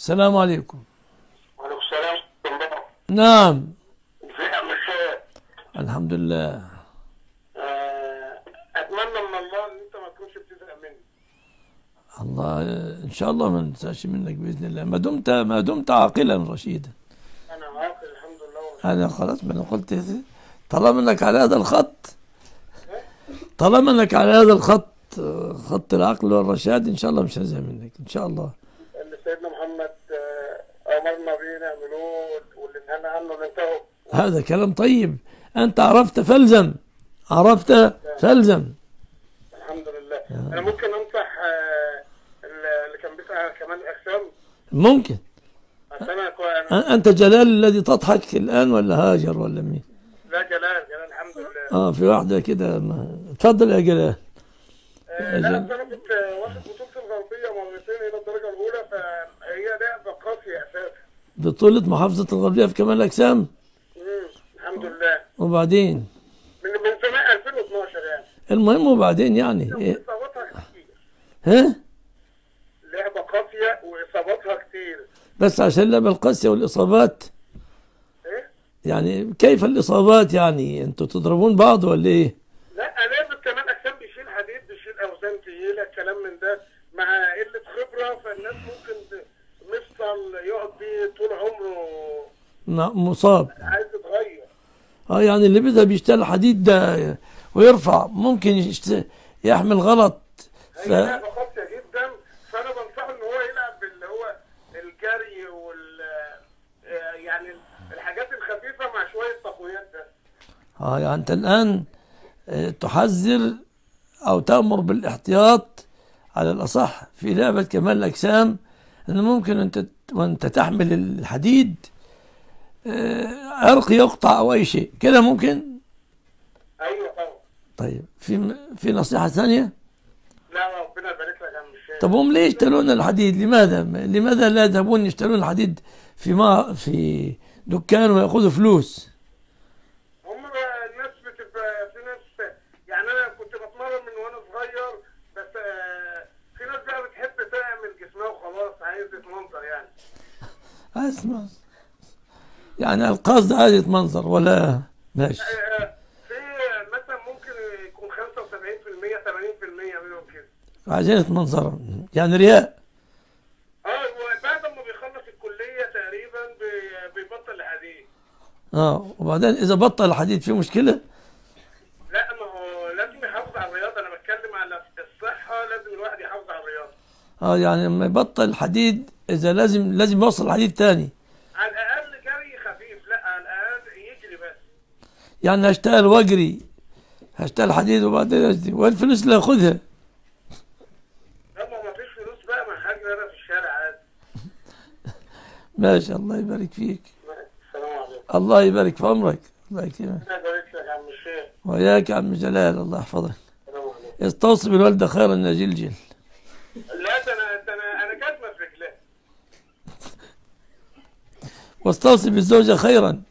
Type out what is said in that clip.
السلام عليكم وعليكم السلام ورحمة الله نعم ازيك يا عم الشيخ الحمد لله آه، اتمنى من الله ان انت ما تكونش بتزهق مني الله ان شاء الله ما ننساش منك باذن الله ما دمت ما دمت عاقلا رشيدا انا عاقل الحمد لله انا خلاص ما انا قلت طالما انك على هذا الخط طالما انك على هذا الخط خط العقل والرشاد ان شاء الله مش هزهق منك ان شاء الله اللي سيدنا محمد آه، امرنا بيه نعملوه واللي نهانا عنه ننتهوا هذا كلام طيب انت عرفت فالزم عرفت فالزم الحمد لله انا ممكن انصح آه، اللي كان بيسأل كمان الاجسام ممكن عشان انا كو- أنا- أ- انت جلال الذي تضحك الان ولا هاجر ولا مين لا جلال جلال الحمد لله اه في واحده كده ما... اتفضل يا جلال آه، لا أجل. بس انا كنت واخد بطولة الغربية مرتين الى الدرجة الاولى فهي لعبة قاسية اساسا بطولة محافظة الغربية في كمال الأجسام مم، الحمد لله وبعدين من من سنة 2012 يعني المهم وبعدين يعني إيه؟ اصاباتها كتير ها لعبة قاسية واصاباتها كتير بس عشان اللعبة القاسية والإصابات ايه يعني كيف الإصابات يعني أنتوا تضربون بعض ولا إيه؟ لا لازم كمان اجسام بيشيل حديد بيشيل اوزان تقيلة الكلام من ده مع قلة خبرة فالناس ممكن ت- مفصل يقعد بيه طول عمره م- مصاب عايز يتغير اه يعني اللي بيذهب يشتغل حديد ده ويرفع ممكن يشت... يحمل غلط ف... هي لعبة قاسية جدا فانا بنصحه ان هو يلعب باللي هو الجري وال آه، يعني الحاجات الخفيفة مع شوية تقويات ده اه يعني أنت الآن آه، تحذر أو تأمر بالاحتياط على الأصح في لعبة كمال الأجسام أن ممكن أنت وأنت تحمل الحديد آه، عرق يقطع أو أي شيء كده ممكن ايوه طبعا طيب في في نصيحة ثانية لا ربنا يبارك لك يا عم الشيخ طب هم ليه يشترون الحديد لماذا لماذا لا يذهبون يشترون الحديد في ما في دكان ويأخذوا فلوس هم بقى الناس بتبقى في ناس يعني انا كنت بتمرن من وانا صغير بس آه، في ناس بقى بتحب تعمل جسمها وخلاص عايز تتمنظر يعني اسمع يعني القصد عادة منظر ولا ماشي آه، في مثلا ممكن يكون 75% 80% منهم كده عشان منظر يعني رياء اه وبعد ما بيخلص الكليه تقريبا بي- بيبطل الحديد اه وبعدين اذا بطل الحديد في مشكله لا ما هو لازم يحافظ على الرياضه انا بتكلم على الصحه لازم الواحد يحافظ على الرياضه اه يعني لما يبطل الحديد اذا لازم لازم يوصل الحديد تاني على الاقل جري خفيف لا على الاقل يجري بس يعني هشتغل واجري هشتغل حديد وبعدين اجري والفلوس اللي اخذها لما ما فيش فلوس بقى ما حاجه انا في الشارع عادي ماشي الله يبارك فيك السلام عليكم الله يبارك في عمرك الله يكرمك ربنا يبارك لك يا عم الشيخ وياك يا عم جلال الله يحفظك السلام عليكم استوصي بالوالده خيرا يا جلجل لا ده انا ده انا انا جزمه في رجلي واستوصي بالزوجه خيرا